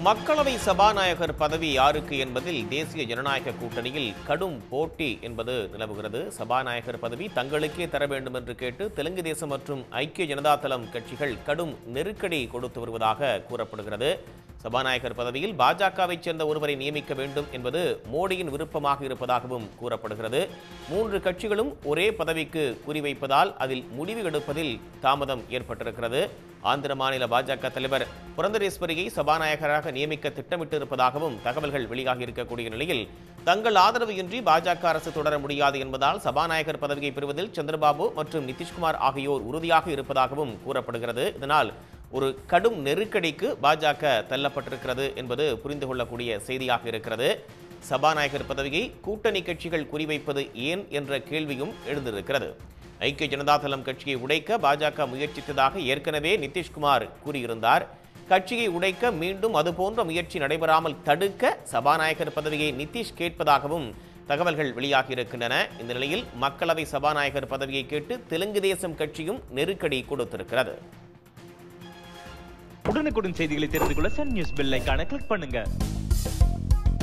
மக்களவை சபாநாயகர் பதவி யாருக்கு என்பதில் தேசிய ஜனநாயக கூட்டணியில் கடும் போட்டி என்பது நிலவுகிறது சபாநாயகர் பதவி தங்களுக்கே தர வேண்டும் என்று கேட்டு தெலுங்கு தேசம் மற்றும் ஐக்கிய ஜனதா தளம் கட்சிகள் கடும் நெருக்கடி கொடுத்து வருவதாக கூறப்படுகிறது சபாநாயகர் பதவியில் பாஜகவைச் சேர்ந்த ஒருவரை நியமிக்க வேண்டும் என்பது மோடியின் விருப்பமாக இருப்பதாகவும் கூறப்படுகிறது மூன்று கட்சிகளும் ஒரே பதவிக்கு குறிவைப்பதால் அதில் முடிவு எடுப்பதில் தாமதம் ஏற்பட்டிருக்கிறது ஆந்திர மாநில பாஜக தலைவர் புரந்தரேஸ்வரியை சபாநாயகராக நியமிக்க திட்டமிட்டிருப்பதாகவும் தகவல்கள் வெளியாகி இருக்கக்கூடிய நிலையில் தங்கள் ஆதரவு இன்றி பாஜக அரசு தொடர முடியாது என்பதால் சபாநாயகர் பதவியை பெறுவதில் சந்திரபாபு மற்றும் நிதிஷ்குமார் ஆகியோர் உறுதியாக இருப்பதாகவும் கூறப்படுகிறது இதனால் ஒரு கடும் நெருக்கடிக்கு பாஜக தள்ளப்பட்டிருக்கிறது என்பது புரிந்து கொள்ளக்கூடிய செய்தியாக இருக்கிறது சபாநாயகர் பதவியை கூட்டணி கட்சிகள் குறிவைப்பது ஏன் என்ற கேள்வியும் எழுந்திருக்கிறது ஐக்கிய ஜனதா தளம் கட்சியை உடைக்க பாஜக முயற்சித்ததாக ஏற்கனவே நிதிஷ்குமார் கூறியிருந்தார் கட்சியை உடைக்க மீண்டும் அதுபோன்ற முயற்சி நடைபெறாமல் தடுக்க சபாநாயகர் பதவியை நிதிஷ் கேட்பதாகவும் தகவல்கள் வெளியாகி இருக்கின்றன இந்த நிலையில் மக்களவை சபாநாயகர் பதவியை கேட்டு தெலுங்கு தேசம் கட்சியும் நெருக்கடி கொடுத்திருக்கிறது உடனுக்குடன் செய்திகளை தெரிந்து கொள்ள சன் நியூஸ் பெல் ஐகானை கிளிக் பண்ணுங்க